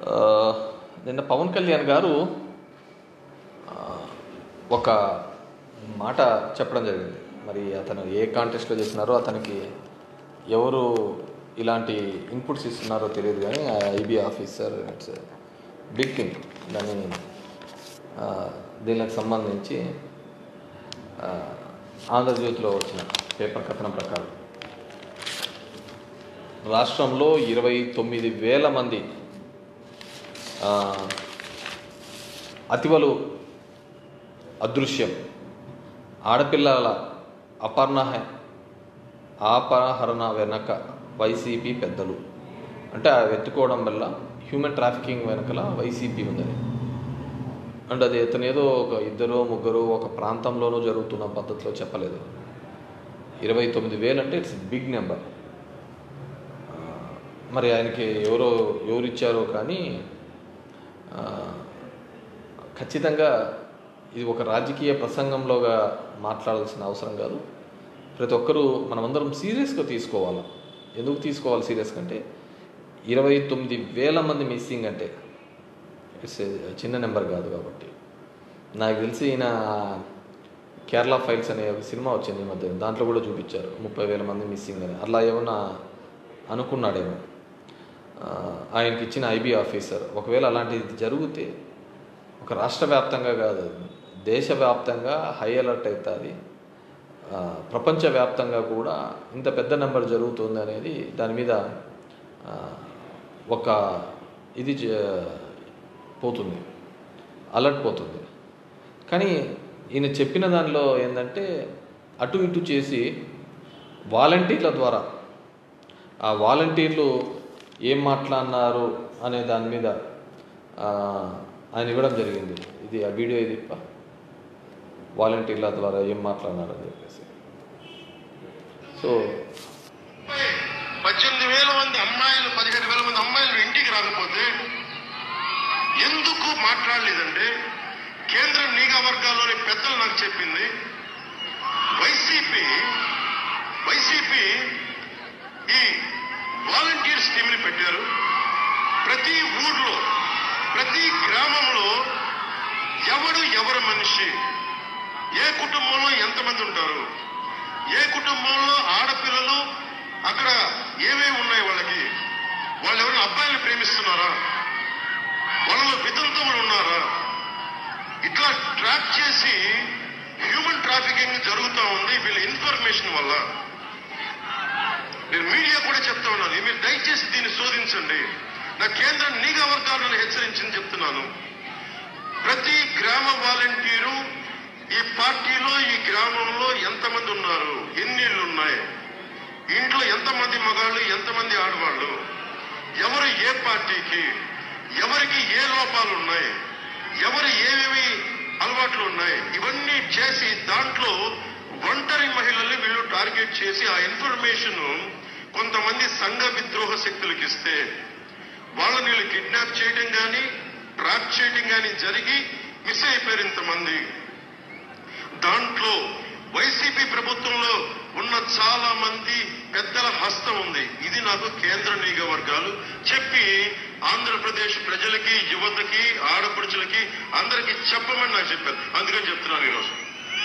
ఆ, నిన్న పవన్ కళ్యాణ్ గారు ఆ, ఒక మాట చెప్పడం జరిగింది మరి అతను ఏ కాంటెస్ట్లో చేసినారో అతనికి ఎవరు ఇలాంటి ఇన్పుట్స్ ఇస్తున్నారో తెలియదు కానీ IB officer it's big thing దాని ఆ, దీనికి సంబంధించి ఆ, ఆంధ్రజ్యోతిలో వచ్చిన పేపర్ కథనం ప్రకారం రాష్ట్రంలో ఇరవై తొమ్మిది వేల మంది ఆ, అతివలు అదృశ్యం ఆడపిల్లల అపర్ణ అపహరణ వెనక వైసీపీ పెద్దలు అంటే ఆ వెతుకోవడం వల్ల హ్యూమన్ ట్రాఫికింగ్ వెనకల వైసీపీ ఉందని అండ్ అది ఇతను ఏదో ఒక ఇద్దరు ముగ్గురు ఒక ప్రాంతంలోనూ జరుగుతున్న పద్ధతిలో చెప్పలేదు ఇరవై తొమ్మిది వేలు అంటే ఇట్స్ బిగ్ నెంబర్ మరి ఆయనకి ఎవరో ఎవరు ఇచ్చారో కానీ ఆ, ఖచ్చితంగా ఇది ఒక రాజకీయ ప్రసంగంలోగా మాట్లాడాల్సిన అవసరం కాదు ప్రతి ఒక్కరూ మనమందరం సీరియస్గా తీసుకోవాలి ఎందుకు తీసుకోవాలి సీరియస్గా అంటే ఇరవై తొమ్మిది వేల మంది మిస్సింగ్ అంటే ఇట్స్ చిన్న నెంబర్ కాదు కాబట్టి నాకు తెలిసి ఈయన కేరళ ఫైల్స్ అనే ఒక సినిమా వచ్చింది ఈ మధ్య దాంట్లో కూడా చూపించారు ముప్పై వేల మంది మిస్సింగ్ అని అలా ఏమన్నా అనుకున్నాడేమో ఆ, ఆయనకి ఇచ్చిన ఐబీ ఆఫీసర్ ఒకవేళ అలాంటిది జరిగితే ఒక రాష్ట్ర వ్యాప్తంగా కాదు దేశవ్యాప్తంగా హై అలర్ట్ అవుతుంది ఆ, ప్రపంచవ్యాప్తంగా కూడా ఇంత పెద్ద నెంబర్ జరుగుతుంది అనేది దాని మీద ఆ, ఒక ఇది జ- పోతుంది అలర్ట్ పోతుంది కానీ ఈయన చెప్పిన దానిలో ఏంటంటే అటు ఇటు చేసి వాలంటీర్ల ద్వారా ఆ వాలంటీర్లు ఏం మాట్లాడినారు అనే దాని మీద ఆ, ఆయన ఇవ్వడం జరిగింది ఇది ఆ వీడియో ఇది ఇప్ప. వాలంటీర్ల ద్వారా ఏం మాట్లాడినారు అని చెప్పేసి సో పద్దెనిమిది వేల మంది అమ్మాయిలు పదిహేను వేల మంది అమ్మాయిలు ఇంటికి రాకపోతే ఎందుకు మాట్లాడలేదంటే కేంద్ర నిఘా వర్గాల్లోని పెద్దలు నాకు చెప్పింది వైసీపీ వైసీపీ ఈ వాలంటీర్ స్కీమ్ ని పెట్టారు ప్రతి ఊర్లో ప్రతి గ్రామంలో ఎవడు ఎవరు మనిషి ఏ కుటుంబంలో ఎంతమంది ఉంటారు ఏ కుటుంబంలో ఆడపిల్లలు అక్కడ ఏమేమి ఉన్నాయి వాళ్ళకి వాళ్ళు ఎవరైనా అబ్బాయిలు ప్రేమిస్తున్నారా వాళ్ళలో వితంతువులు ఉన్నారా ఇట్లా ట్రాక్ చేసి హ్యూమన్ ట్రాఫికింగ్ జరుగుతూ ఉంది వీళ్ళ ఇన్ఫర్మేషన్ వల్ల నేను మీడియా కూడా చెప్తా ఉన్నాను మీరు దయచేసి దీన్ని శోధించండి నా కేంద్ర నిఘా వర్గాలను హెచ్చరించింది చెప్తున్నాను ప్రతి గ్రామ వాలంటీరు ఈ పార్టీలో ఈ గ్రామంలో ఎంతమంది ఉన్నారు ఎన్ని ఇళ్ళు ఉన్నాయి ఇంట్లో ఎంతమంది మగాళ్ళు ఎంతమంది ఆడవాళ్ళు ఎవరు ఏ పార్టీకి ఎవరికి ఏ లోపాలు ఉన్నాయి ఎవరు ఏమేమి అలవాట్లు ఉన్నాయి ఇవన్నీ చేసి దాంట్లో ఒంటరి మహిళల్ని వీళ్ళు టార్గెట్ చేసి ఆ ఇన్ఫర్మేషన్ కొంతమంది సంఘ విద్రోహ శక్తులకు ఇస్తే వాళ్ళని వీళ్ళు కిడ్నాప్ చేయడం కానీ ట్రాప్ చేయడం కానీ జరిగి మిస్ అయిపోయారు ఇంతమంది దాంట్లో వైసీపీ ప్రభుత్వంలో ఉన్న చాలా మంది పెద్దల హస్తం ఉంది ఇది నాకు కేంద్ర నిఘా వర్గాలు చెప్పి ఆంధ్రప్రదేశ్ ప్రజలకి యువతకి ఆడపడుచులకి అందరికీ చెప్పమని నాకు చెప్పారు అందుకని చెప్తున్నాను ఈరోజు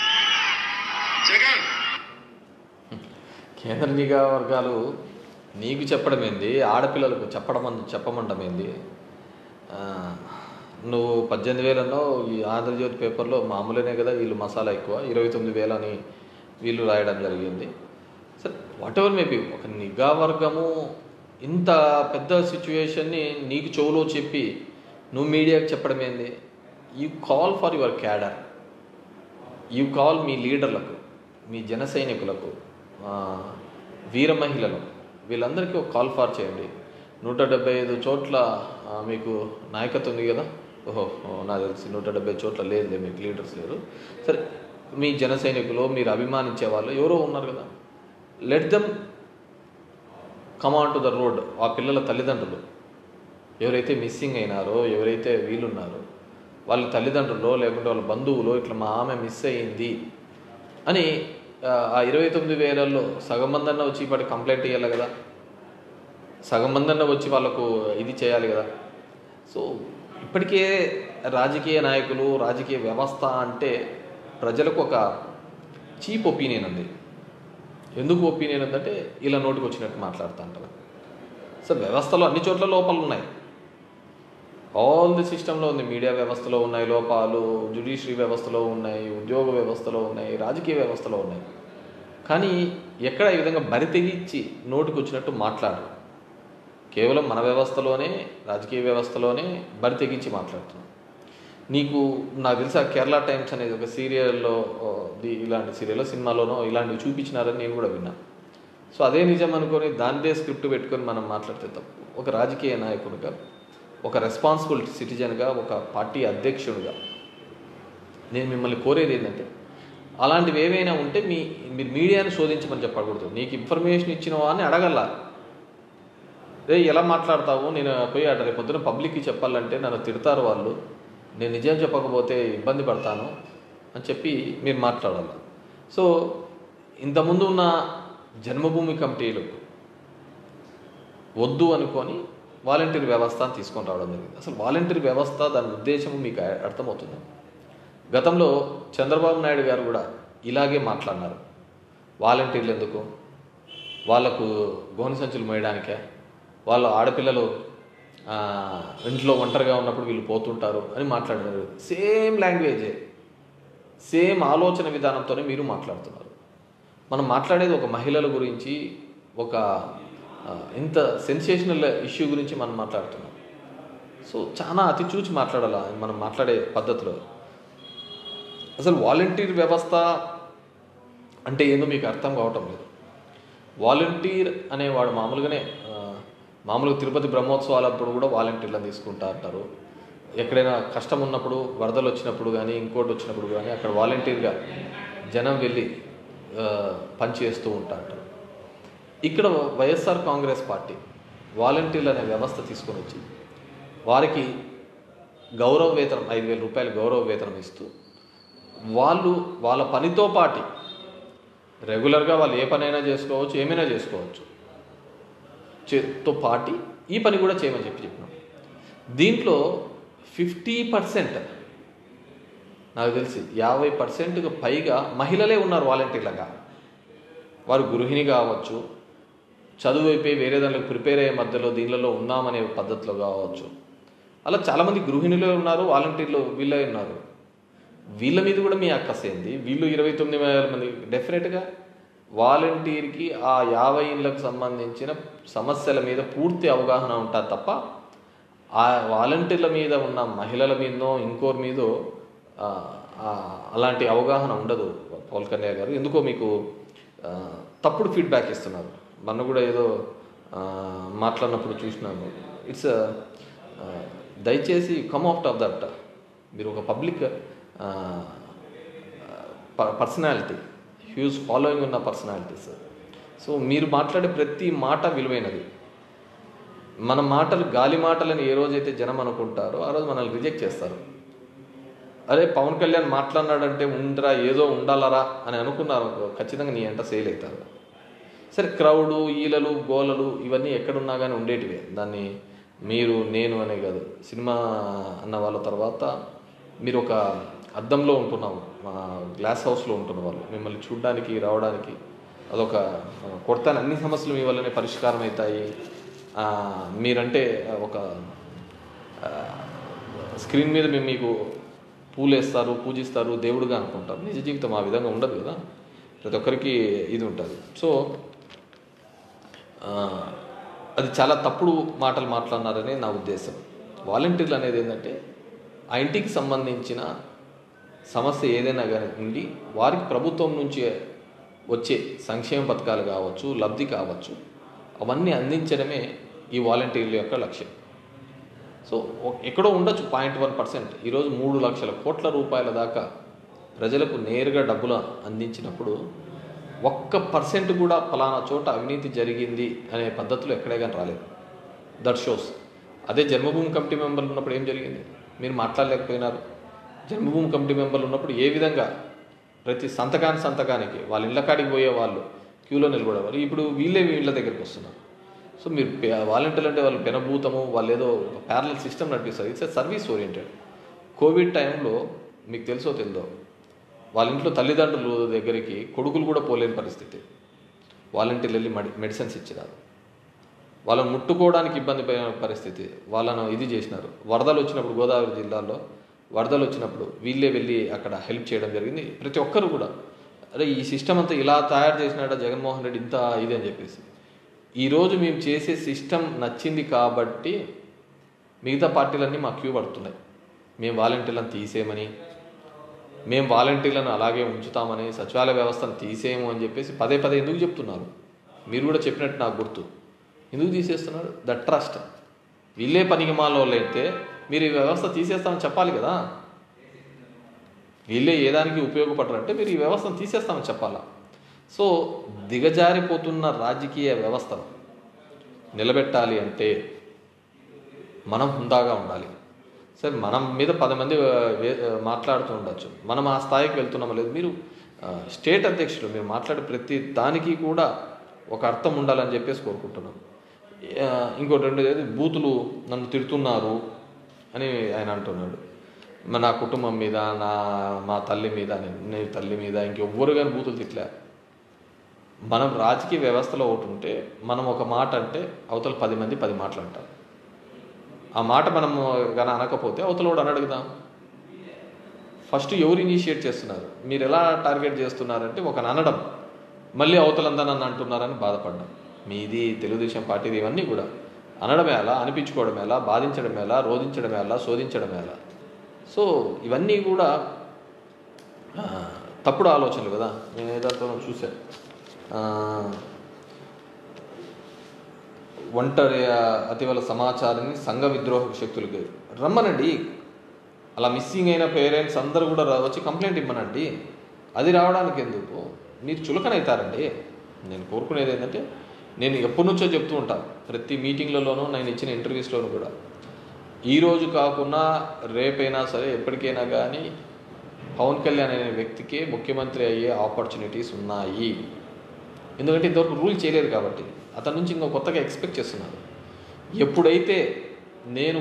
జగన్ కేంద్ర నిఘా వర్గాలు నీకు చెప్పడం ఏంది ఆడపిల్లలకు చెప్పడం చెప్పమండం ఏంది ఆ, నువ్వు పద్దెనిమిది వేలన్నో ఈ ఆంధ్రజ్యోతి పేపర్లో మామూలునే కదా వీళ్ళు మసాలా ఎక్కువ ఇరవై తొమ్మిది వేలని వీళ్ళు రాయడం జరిగింది సరే వాట్ ఎవర్ మేబీ ఒక నిఘా వర్గము ఇంత పెద్ద సిచ్యువేషన్ని నీకు చెవులో చెప్పి నువ్వు మీడియాకి చెప్పడం ఏంది you call for your cadre you call మీ లీడర్లకు మీ జన సైనికులకు ఆ, వీర మహిళలు వీళ్ళందరికీ ఒక కాల్ ఫార్ చేయండి నూట డెబ్బై ఐదు చోట్ల ఆ, మీకు నాయకత్వం ఉంది కదా ఓహో ఓ, నాకు తెలిసి నూట డెబ్బై చోట్ల లేదు మీకు లీడర్స్ లేరు సరే మీ జన సైనికులు మీరు అభిమానించే వాళ్ళు ఎవరో ఉన్నారు కదా let them come on to the road ఆ పిల్లల తల్లిదండ్రులు ఎవరైతే మిస్సింగ్ అయినారో ఎవరైతే వీళ్ళున్నారో వాళ్ళ తల్లిదండ్రులు లేకుంటే వాళ్ళ బంధువులు ఇట్లా మా ఆమె మిస్ అయ్యింది అని ఆ, ఆ ఇరవై తొమ్మిది వేలల్లో సగం మంది అన్న వచ్చి ఇప్పటి కంప్లైంట్ ఇవ్వాలి కదా సగం మంది అన్న వచ్చి వాళ్ళకు ఇది చేయాలి కదా సో ఇప్పటికే రాజకీయ నాయకులు రాజకీయ వ్యవస్థ అంటే ప్రజలకు ఒక చీప్ ఒపీనియన్ ఉంది ఎందుకు ఒపీనియన్ ఉందంటే ఇలా నోటికి వచ్చినట్టు మాట్లాడుతూ అంటారు సో వ్యవస్థలో అన్ని చోట్ల లోపాలు ఉన్నాయి ఆల్ ది సిస్టంలో ఉంది మీడియా వ్యవస్థలో ఉన్నాయి లోపాలు జ్యుడిషియరీ వ్యవస్థలో ఉన్నాయి ఉద్యోగ వ్యవస్థలో ఉన్నాయి రాజకీయ వ్యవస్థలో ఉన్నాయి కానీ ఎక్కడ ఈ విధంగా బరి తెగించి నోటికి వచ్చినట్టు మాట్లాడరు కేవలం మన వ్యవస్థలోనే రాజకీయ వ్యవస్థలోనే బరి తెగించి మాట్లాడుతున్నాం నీకు నాకు తెలుసా కేరళ టైమ్స్ అనేది ఒక సీరియల్లో ఓ, ది- ఇలాంటి సీరియల్లో సినిమాలోనో ఇలాంటివి చూపించినారని నేను కూడా విన్నా సో అదే నిజం అనుకొని దానిదే స్క్రిప్ట్ పెట్టుకొని మనం మాట్లాడితే తప్పు ఒక రాజకీయ నాయకుడిగా ఒక రెస్పాన్సిబుల్ సిటిజన్గా ఒక పార్టీ అధ్యక్షుడిగా నేను మిమ్మల్ని కోరేది ఏంటంటే అలాంటివి ఏవైనా ఉంటే మీ మీరు మీడియాని శోధించమని చెప్పకూడదు నీకు ఇన్ఫర్మేషన్ ఇచ్చినవా అని అడగల్లా రే ఎలా మాట్లాడతావు నేను పోయి అక్కడ రేపు పొద్దున పబ్లిక్కి చెప్పాలంటే నన్ను తిడతారు వాళ్ళు నేను నిజం చెప్పకపోతే ఇబ్బంది పడతాను అని చెప్పి మీరు మాట్లాడాలి సో ఇంతకుముందు ఉన్న జన్మభూమి కమిటీలు వద్దు అనుకొని వాలంటీర్ వ్యవస్థ అని తీసుకొని రావడం జరిగింది అసలు వాలంటీర్ వ్యవస్థ దాని ఉద్దేశం మీకు అర్థమవుతుంది గతంలో చంద్రబాబు నాయుడు గారు కూడా ఇలాగే మాట్లాడినారు వాలంటీర్లు ఎందుకు వాళ్ళకు గోనె సంచులు మోయడానికే వాళ్ళ ఆడపిల్లలు ఆ, ఇంట్లో ఒంటరిగా ఉన్నప్పుడు వీళ్ళు పోతుంటారు అని మాట్లాడినారు సేమ్ లాంగ్వేజే సేమ్ ఆలోచన విధానంతోనే మీరు మాట్లాడుతున్నారు మనం మాట్లాడేది ఒక మహిళల గురించి ఒక ఆ, ఇంత సెన్సేషనల్ ఇష్యూ గురించి మనం మాట్లాడుతున్నాం సో చాలా అతి చూచి మాట్లాడాలి మనం మాట్లాడే పద్ధతిలో అసలు వాలంటీర్ వ్యవస్థ అంటే ఏందో మీకు అర్థం కావటం లేదు వాలంటీర్ అనేవాడు మామూలుగానే ఆ, మామూలుగా తిరుపతి బ్రహ్మోత్సవాలప్పుడు కూడా వాలంటీర్లను తీసుకుంటా అంటారు ఎక్కడైనా కష్టం ఉన్నప్పుడు వరదలు వచ్చినప్పుడు కానీ ఇంకోటి వచ్చినప్పుడు కానీ అక్కడ వాలంటీర్గా జనం వెళ్ళి ఆ, పనిచేస్తూ ఉంటా అంటారు ఇక్కడ వైఎస్ఆర్ కాంగ్రెస్ పార్టీ వాలంటీర్లు అనే వ్యవస్థ తీసుకొని వచ్చి వారికి గౌరవ వేతనం ఐదు వేల రూపాయలు గౌరవ వేతనం ఇస్తూ వాళ్ళు వాళ్ళ పనితో పాటి రెగ్యులర్గా వాళ్ళు ఏ పనైనా చేసుకోవచ్చు ఏమైనా చేసుకోవచ్చు చేతో పాటి ఈ పని కూడా చేయమని చెప్పి చెప్పినాం దీంట్లో ఫిఫ్టీ పర్సెంట్ నాకు తెలిసి యాభై పర్సెంట్కి పైగా మహిళలే ఉన్నారు వాలంటీర్లుగా వారు గృహిణి కావచ్చు చదువు అయిపోయి వేరే దాంట్లో ప్రిపేర్ అయ్యే మధ్యలో దీనిలలో ఉన్నామనే పద్ధతిలో కావచ్చు అలా చాలామంది గృహిణులే ఉన్నారు వాలంటీర్లు వీళ్ళే ఉన్నారు వీళ్ళ మీద కూడా మీ అక్కసేంది వీళ్ళు ఇరవై తొమ్మిది వేల మంది డెఫినెట్గా వాలంటీర్కి ఆ యాభై ఇళ్ళకు సంబంధించిన సమస్యల మీద పూర్తి అవగాహన ఉంటుంది తప్ప ఆ వాలంటీర్ల మీద ఉన్న మహిళల మీదనో ఇంకోరి మీదో ఆ, ఆ, అలాంటి అవగాహన ఉండదు పవన్ కళ్యాణ్ గారు ఎందుకో మీకు ఆ, తప్పుడు ఫీడ్బ్యాక్ ఇస్తున్నారు మొన్న కూడా ఏదో ఆ, మాట్లాడినప్పుడు చూసినాను ఇట్స్ దయచేసి కమ్ అవుట్ ఆఫ్ దట్ మీరు ఒక పబ్లిక్ పర్సనాలిటీ హ్యూజ్ ఫాలోయింగ్ ఉన్న పర్సనాలిటీస్ సో మీరు మాట్లాడే ప్రతి మాట విలువైనది మన మాటలు గాలి మాటలని ఏ రోజైతే జనం అనుకుంటారో ఆ రోజు మనల్ని రిజెక్ట్ చేస్తారు అరే పవన్ కళ్యాణ్ మాట్లాడినాడంటే ఉండరా ఏదో ఉండాలరా అని అనుకున్నారు అనుకో, ఖచ్చితంగా నీ ఎంట సేల్ అవుతారు సరే క్రౌడు ఈలలు గోలలు ఇవన్నీ ఎక్కడున్నా కానీ ఉండేటివే దాన్ని మీరు నేను అనే కాదు సినిమా అన్న వాళ్ళ తర్వాత మీరు ఒక అద్దంలో ఉంటున్నాము మా గ్లాస్ హౌస్లో ఉంటున్న వాళ్ళు మిమ్మల్ని చూడడానికి రావడానికి అదొక ఆ, కొడతాను అన్ని సమస్యలు మీ వల్లనే పరిష్కారం అవుతాయి ఆ, మీరంటే ఒక ఆ, స్క్రీన్ మీద మేము మీకు పూలు వేస్తారు పూజిస్తారు దేవుడుగా అనుకుంటారు నిజ జీవితం ఆ విధంగా ఉండదు కదా ప్రతి ఒక్కరికి ఇది ఉంటుంది సో ఆ, అది చాలా తప్పుడు మాటలు మాట్లాడినారనే నా ఉద్దేశం వాలంటీర్లు అనేది ఏంటంటే ఆ ఇంటికి సంబంధించిన సమస్య ఏదైనా కానీ ఉండి వారికి ప్రభుత్వం నుంచి వచ్చే సంక్షేమ పథకాలు కావచ్చు లబ్ధి కావచ్చు అవన్నీ అందించడమే ఈ వాలంటీర్ల యొక్క లక్ష్యం సో ఒ- ఎక్కడో ఉండొచ్చు పాయింట్ వన్ పర్సెంట్ ఈరోజు మూడు లక్షల కోట్ల రూపాయల దాకా ప్రజలకు నేరుగా డబ్బులు అందించినప్పుడు ఒక్క పర్సెంట్ కూడా ఫలానా చోట అవినీతి జరిగింది అనే పద్ధతిలో ఎక్కడే కానీ రాలేదు దట్ షోస్ అదే జన్మభూమి కమిటీ మెంబర్లు ఉన్నప్పుడు ఏం జరిగింది మీరు మాట్లాడలేకపోయినారు జన్మభూమి కమిటీ మెంబర్లు ఉన్నప్పుడు ఏ విధంగా ప్రతి సంతకాని సంతకానికి వాళ్ళ ఇళ్ళ కాడికి పోయే వాళ్ళు క్యూలో నిలబడేవారు ఇప్పుడు వీళ్ళే వీళ్ళ దగ్గరికి వస్తున్నారు సో మీరు వాలంటీర్లు అంటే వాళ్ళు పెనభూతము వాళ్ళు ఏదో ఒక ప్యారలల్ సిస్టమ్ నడిపిస్తారు ఇట్స్ సర్వీస్ ఓరియంటెడ్ కోవిడ్ టైంలో మీకు తెలుసో తెలియదో వాళ్ళ ఇంట్లో తల్లిదండ్రుల దగ్గరికి కొడుకులు కూడా పోలేని పరిస్థితి వాలంటీర్లు వెళ్ళి మెడి మెడిసిన్స్ ఇచ్చినారు వాళ్ళని ముట్టుకోవడానికి ఇబ్బంది పడిన పరిస్థితి వాళ్ళను ఇది చేసినారు వరదలు వచ్చినప్పుడు గోదావరి జిల్లాలో వరదలు వచ్చినప్పుడు వీళ్ళే వెళ్ళి అక్కడ హెల్ప్ చేయడం జరిగింది ప్రతి ఒక్కరు కూడా అరే ఈ సిస్టమ్ అంతా ఇలా తయారు చేసినాడ జగన్మోహన్ రెడ్డి ఇంత ఇది అని చెప్పేసి ఈరోజు మేము చేసే సిస్టమ్ నచ్చింది కాబట్టి మిగతా పార్టీలన్నీ మా క్యూ పడుతున్నాయి మేము వాలంటీర్లను తీసేయమని మేము వాలంటీర్లను అలాగే ఉంచుతామని సచివాలయ వ్యవస్థను తీసేయము అని చెప్పేసి పదే పదే ఎందుకు చెప్తున్నారు మీరు కూడా చెప్పినట్టు నాకు గుర్తు ఎందుకు తీసేస్తున్నారు ద ట్రస్ట్ వీళ్ళే పనికి వాళ్ళు అయితే మీరు ఈ వ్యవస్థ తీసేస్తామని చెప్పాలి కదా వీళ్ళే ఏ దానికి ఉపయోగపడరంటే మీరు ఈ వ్యవస్థను తీసేస్తామని చెప్పాలా సో దిగజారిపోతున్న రాజకీయ వ్యవస్థను నిలబెట్టాలి అంటే మనం హుందాగా ఉండాలి సరే మనం మీద పది మంది ఆ, వే- ఆ, మాట్లాడుతూ ఉండొచ్చు మనం ఆ స్థాయికి వెళ్తున్నామో లేదు మీరు ఆ, స్టేట్ అధ్యక్షులు మీరు మాట్లాడే ప్రతి దానికి కూడా ఒక అర్థం ఉండాలని చెప్పేసి కోరుకుంటున్నాం ఆ, ఇంకోటి రెండు ఏది బూతులు నన్ను తిడుతున్నారు అని ఆయన అంటున్నాడు మా- నా కుటుంబం మీద నా మా తల్లి మీద నేను నీ తల్లి మీద ఇంకెవ్వరు కానీ బూతులు తిట్లే మనం రాజకీయ వ్యవస్థలో ఒకటి ఉంటే మనం ఒక మాట అంటే అవతల పది మంది పది మాటలు అంటారు ఆ మాట మనం కానీ అనకపోతే అవతల కూడా అని అడుగుదాం ఫస్ట్ ఎవరు ఇనిషియేట్ చేస్తున్నారు మీరు ఎలా టార్గెట్ చేస్తున్నారంటే ఒక అనడం మళ్ళీ అవతలంతా నన్ను అంటున్నారని బాధపడ్డాం మీది తెలుగుదేశం పార్టీది ఇవన్నీ కూడా అనడం ఎలా అనిపించుకోవడం ఎలా బాధించడం ఎలా రోధించడం ఎలా శోధించడం ఎలా సో ఇవన్నీ కూడా ఆ, తప్పుడు ఆలోచనలు కదా నేను ఏదో చూశాను ఆ, ఒంటరి ఆ, అతివల సమాచారాన్ని సంఘ విద్రోహ శక్తులకి రమ్మనండి అలా మిస్సింగ్ అయిన పేరెంట్స్ అందరూ కూడా రా- వచ్చి కంప్లైంట్ ఇమ్మనండి అది రావడానికి ఎందుకు మీరు చులకనవుతారండి నేను కోరుకునేది ఏంటంటే నేను ఎప్పటి నుంచో చెప్తూ ఉంటాను ప్రతి మీటింగ్లలోనూ నేను ఇచ్చిన ఇంటర్వ్యూస్లోనూ కూడా ఈ రోజు కాకుండా రేపైనా సరే ఎప్పటికైనా కానీ పవన్ కళ్యాణ్ అనే వ్యక్తికే ముఖ్యమంత్రి అయ్యే ఆపర్చునిటీస్ ఉన్నాయి ఎందుకంటే ఇంతవరకు రూల్ చేయలేదు కాబట్టి అతని నుంచి ఇంకో కొత్తగా ఎక్స్పెక్ట్ చేస్తున్నాను ఎప్పుడైతే నేను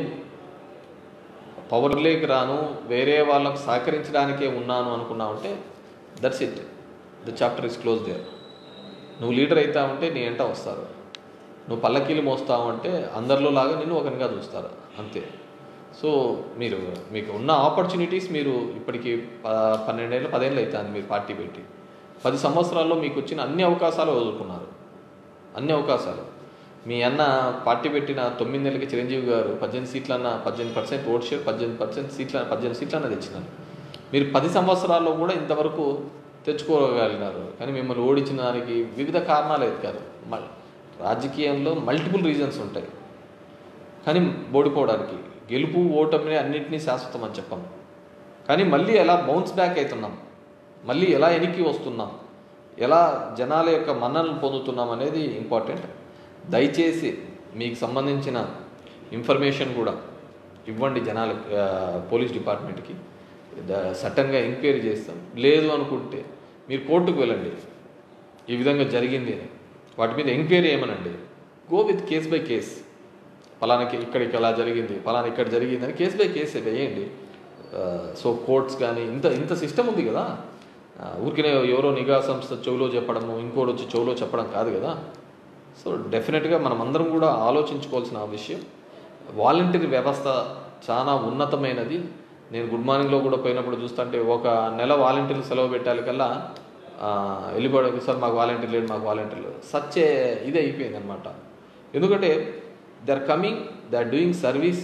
పవర్లోకి రాను వేరే వాళ్ళకు సహకరించడానికే ఉన్నాను అనుకున్నావంటే that's it the chapter is close there నువ్వు లీడర్ అవుతావంటే నీ ఎంట వస్తారు నువ్వు పల్లకీలు మోస్తావు అంటే అందరిలో లాగా నిన్ను ఒకరిగా చూస్తారు అంతే సో మీరు మీకు ఉన్న ఆపర్చునిటీస్ మీరు ఇప్పటికి ప పన్నెండేళ్ళు పదేళ్ళు అవుతుంది మీరు పార్టీ పెట్టి పది సంవత్సరాల్లో మీకు వచ్చిన అన్ని అవకాశాలు వదులుకున్నారు అన్ని అవకాశాలు మీ అన్న పార్టీ పెట్టిన తొమ్మిది నెలలకి చిరంజీవి గారు పద్దెనిమిది సీట్లన్న పద్దెనిమిది పర్సెంట్ ఓట్ షేర్ పద్దెనిమిది పర్సెంట్ సీట్ల పద్దెనిమిది సీట్లన్న తెచ్చినారు మీరు పది సంవత్సరాల్లో కూడా ఇంతవరకు తెచ్చుకోగలిగినారు కానీ మిమ్మల్ని ఓడించిన దానికి వివిధ కారణాలు అయితే కాదు మ- రాజకీయంలో మల్టిపుల్ రీజన్స్ ఉంటాయి కానీ ఓడిపోవడానికి గెలుపు ఓటమిని అన్నింటినీ శాశ్వతం అని చెప్పాం కానీ మళ్ళీ ఎలా బౌన్స్ బ్యాక్ అవుతున్నాం మళ్ళీ ఎలా వెనక్కి వస్తున్నాం ఎలా జనాల యొక్క మన్ననలు పొందుతున్నాం అనేది ఇంపార్టెంట్ దయచేసి మీకు సంబంధించిన ఇన్ఫర్మేషన్ కూడా ఇవ్వండి జనాల పోలీస్ డిపార్ట్మెంట్కి సటన్గా ఎంక్వైరీ చేస్తాం లేదు అనుకుంటే మీరు కోర్టుకు వెళ్ళండి ఈ విధంగా జరిగింది అని వాటి మీద ఎంక్వైరీ ఏమనండి go with case by case పలానాకి ఇక్కడికి అలా జరిగింది పలానా ఇక్కడ జరిగింది అని కేస్ బై కేస్ వేయండి సో కోర్ట్స్ కానీ ఇంత ఇంత సిస్టమ్ ఉంది కదా ఆ, ఊరికనే ఎవరో నిఘా సంస్థ చెవులో చెప్పడము ఇంకోటి వచ్చి చెవులో చెప్పడం కాదు కదా సో డెఫినెట్గా మనం అందరం కూడా ఆలోచించుకోవాల్సిన ఆ విషయం వాలంటీర్ వ్యవస్థ చాలా ఉన్నతమైనది నేను గుడ్ మార్నింగ్లో కూడా పోయినప్పుడు చూస్తుంటే ఒక నెల వాలంటీర్లు సెలవు పెట్టాలి కల్లా ఆ, వెళ్ళిపోవడానికి సార్ మాకు వాలంటీర్ లేడు మాకు వాలంటీర్ లేదు సచ్చే ఇది అయిపోయింది అనమాట ఎందుకంటే they are coming they are doing service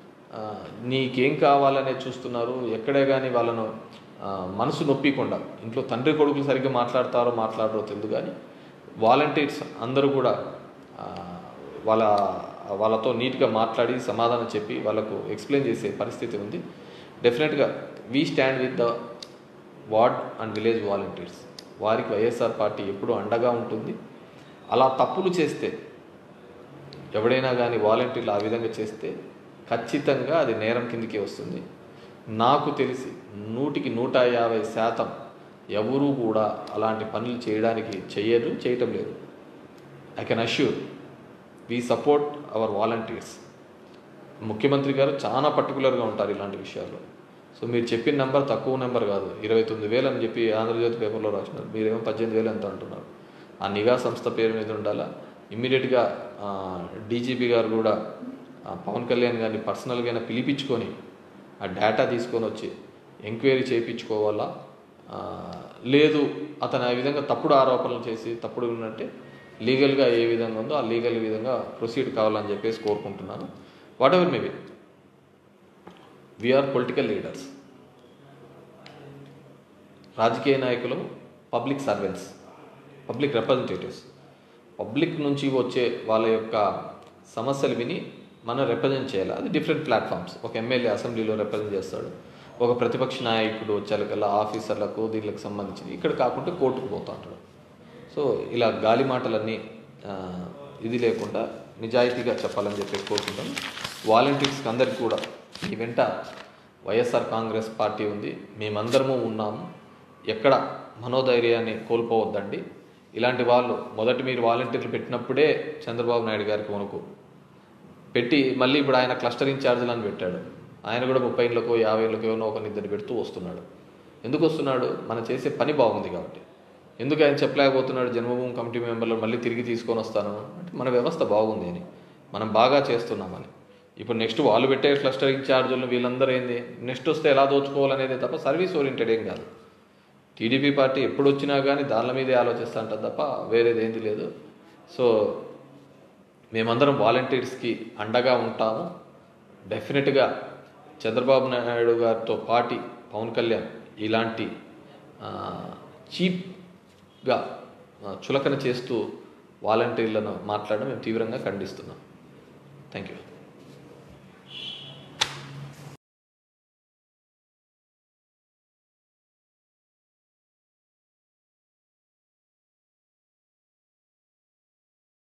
నీకేం కావాలనేది చూస్తున్నారు ఎక్కడే కానీ వాళ్ళను ఆ, మనసు నొప్పికుండా ఇంట్లో తండ్రి కొడుకులు సరిగ్గా మాట్లాడతారో మాట్లాడరో తెలియదు కానీ వాలంటీర్స్ అందరూ కూడా ఆ, వాళ్ళ వాళ్ళతో నీట్గా మాట్లాడి సమాధానం చెప్పి వాళ్ళకు ఎక్స్ప్లెయిన్ చేసే పరిస్థితి ఉంది డెఫినెట్గా we stand with the ward and village volunteers వారికి వైఎస్ఆర్ పార్టీ ఎప్పుడూ అండగా ఉంటుంది అలా తప్పులు చేస్తే ఎవడైనా కానీ వాలంటీర్లు ఆ విధంగా చేస్తే ఖచ్చితంగా అది నేరం కిందకే వస్తుంది నాకు తెలిసి నూటికి నూట యాభై శాతం ఎవరూ కూడా అలాంటి పనులు చేయడానికి చెయ్యరు చేయటం లేదు I can assure we support our volunteers ముఖ్యమంత్రి గారు చాలా పర్టికులర్గా ఉంటారు ఇలాంటి విషయాల్లో సో మీరు చెప్పిన నెంబర్ తక్కువ నెంబర్ కాదు ఇరవై తొమ్మిది వేలు అని చెప్పి ఆంధ్రజ్యోతి పేపర్లో రాసినారు మీరేమో పద్దెనిమిది వేలు ఎంత అంటున్నారు ఆ నిఘా సంస్థ పేరు మీద ఉండాలా ఇమ్మీడియట్గా డీజీపీ గారు కూడా ఆ, పవన్ కళ్యాణ్ గారిని పర్సనల్గా పిలిపించుకొని ఆ డేటా తీసుకొని వచ్చి ఎంక్వైరీ చేయించుకోవాలా ఆ, లేదు అతను ఆ విధంగా తప్పుడు ఆరోపణలు చేసి తప్పుడు ఉన్నట్టే లీగల్గా ఏ విధంగా ఉందో ఆ లీగల్ విధంగా ప్రొసీడ్ కావాలని చెప్పేసి కోరుకుంటున్నాను what maybe we're political leaders రాజకీయ నాయకులు public servants public representatives public నుంచి వచ్చే వాళ్ళ యొక్క సమస్యలు విని మనం రిప్రజెంట్ చేయాలి అది డిఫరెంట్ ప్లాట్ఫామ్స్ ఒక ఎమ్మెల్యే అసెంబ్లీలో రిప్రజెంట్ చేస్తాడు ఒక ప్రతిపక్ష నాయకుడు వచ్చేకల్లా ఆఫీసర్లకు దీనికి సంబంధించి ఇక్కడ కాకుండా కోర్టుకు పోతా ఉంటాడు సో ఇలా గాలి మాటలన్నీ ఆ, ఇది లేకుండా నిజాయితీగా చెప్పాలని చెప్పి కోరుకుంటాను వాలంటీర్స్కి అందరికీ కూడా ఈ వెంట వైఎస్ఆర్ కాంగ్రెస్ పార్టీ ఉంది మేమందరము ఉన్నాము ఎక్కడ మనోధైర్యాన్ని కోల్పోవద్దండి ఇలాంటి వాళ్ళు మొదటి మీరు వాలంటీర్లు పెట్టినప్పుడే చంద్రబాబు నాయుడు గారికి వణుకు పెట్టి మళ్ళీ ఇప్పుడు ఆయన క్లస్టర్ ఇన్ఛార్జీలు అని పెట్టాడు ఆయన కూడా ముప్పై ఏళ్ళకో యాభై ఏళ్ళకో ఏమో ఒక ఇద్దరు పెడుతూ వస్తున్నాడు ఎందుకు వస్తున్నాడు మనం చేసే పని బాగుంది కాబట్టి ఎందుకు ఆయన చెప్పలేకపోతున్నాడు జన్మభూమి కమిటీ మెంబర్లు మళ్ళీ తిరిగి తీసుకొని వస్తాను అంటే మన వ్యవస్థ బాగుంది అని మనం బాగా చేస్తున్నామని ఇప్పుడు నెక్స్ట్ వాళ్ళు పెట్టే క్లస్టర్ ఇన్ఛార్జీలు వీళ్ళందరూ ఏంది నెక్స్ట్ వస్తే ఎలా దోచుకోవాలనేది తప్ప సర్వీస్ ఓరియంటెడ్ ఏం కాదు టీడీపీ పార్టీ ఎప్పుడు వచ్చినా కానీ దానిల మీదే ఆలోచిస్తా అంటారు తప్ప వేరేది ఏంది లేదు సో మేమందరం వాలంటీర్స్కి అండగా ఉంటాము డెఫినెట్గా చంద్రబాబు నాయుడు గారితో పాటి పవన్ కళ్యాణ్ ఇలాంటి చీప్గా చులకన చేస్తూ వాలంటీర్లను మాట్లాడడం మేము తీవ్రంగా ఖండిస్తున్నాం థ్యాంక్ యూ